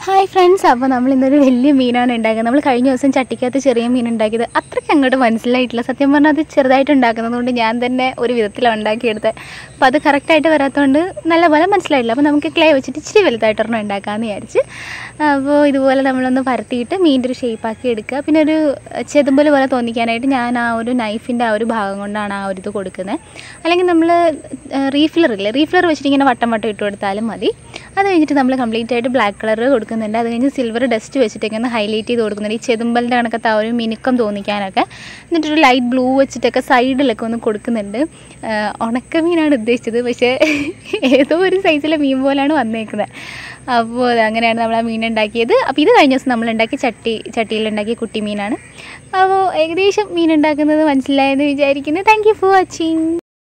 hi friends അപ്പോൾ നമ്മൾ ഇന്നൊരു വലിയ മീനാണ് ഉണ്ടാക്കുന്നത് നമ്മൾ കഴിഞ്ഞ ദിവസം ചട്ടിക്കകത്ത് ചെറിയ മീൻ ഉണ്ടാക്കിയത് അത്രയ്ക്ക് അങ്ങോട്ട് മനസ്സിലായിട്ടില്ല സത്യം പറഞ്ഞാൽ അത് ചെറുതായിട്ട് ഉണ്ടാക്കുന്നതുകൊണ്ട് ഞാൻ തന്നെ ഒരു വിധത്തിലാണ് ഉണ്ടാക്കിയെടുത്തത് അപ്പോൾ അത് കറക്റ്റായിട്ട് വരാത്തതുകൊണ്ട് നല്ലപോലെ മനസ്സിലായിട്ടില്ല അപ്പോൾ നമുക്ക് ക്ലേ വെച്ചിട്ട് ഇച്ചിരി വലുതായിട്ടൊരെണ്ണം ഉണ്ടാക്കാമെന്ന് വിചാരിച്ച് അപ്പോൾ ഇതുപോലെ നമ്മളൊന്ന് പരത്തിയിട്ട് മീൻ്റെ ഒരു ഷേപ്പാക്കി എടുക്കുക പിന്നെ ഒരു ചെതുമ്പൽ പോലെ തോന്നിക്കാനായിട്ട് ഞാൻ ആ ഒരു നൈഫിൻ്റെ ആ ഒരു ഭാഗം കൊണ്ടാണ് ആ ഒരു ഇത് കൊടുക്കുന്നത് അല്ലെങ്കിൽ നമ്മൾ റീഫിലർ ഇല്ലേ റീഫിലർ വെച്ചിട്ട് ഇങ്ങനെ വട്ടം വട്ടം ഇട്ട് കൊടുത്താലും മതി അത് കഴിഞ്ഞിട്ട് നമ്മൾ കംപ്ലീറ്റ് ആയിട്ട് ബ്ലാക്ക് കളർ കൊടുക്കുന്നുണ്ട് അത് കഴിഞ്ഞ് സിൽവർ ഡസ്റ്റ് വെച്ചിട്ടൊക്കെ ഒന്ന് ഹൈലൈറ്റ് ചെയ്ത് കൊടുക്കുന്നുണ്ട് ഈ ചെതുമ്പലിൻ്റെ കണക്കത്തെ ആ ഒരു മിനുക്കം തോന്നിക്കാനൊക്കെ എന്നിട്ടൊരു ലൈറ്റ് ബ്ലൂ വെച്ചിട്ടൊക്കെ സൈഡിലൊക്കെ ഒന്ന് കൊടുക്കുന്നുണ്ട് ആഹ് ഉണക്കമീനാണ് ഉദ്ദേശിച്ചത് പക്ഷേ ഏതോ ഒരു സൈസിലെ മീൻ പോലാണ് വന്നേക്കുന്നത് അപ്പോൾ അങ്ങനെയാണ് നമ്മൾ ആ മീൻ ഉണ്ടാക്കിയത് അപ്പോൾ ഇത് കഴിഞ്ഞ ദിവസം നമ്മൾ ഉണ്ടാക്കിയ ചട്ടി ചട്ടിയിലുണ്ടാക്കിയ കുട്ടി മീനാണ് അപ്പോൾ ഏകദേശം മീൻ ഉണ്ടാക്കുന്നത് മനസ്സിലായെന്ന് വിചാരിക്കുന്നു താങ്ക് യു ഫോർ വാച്ചിങ്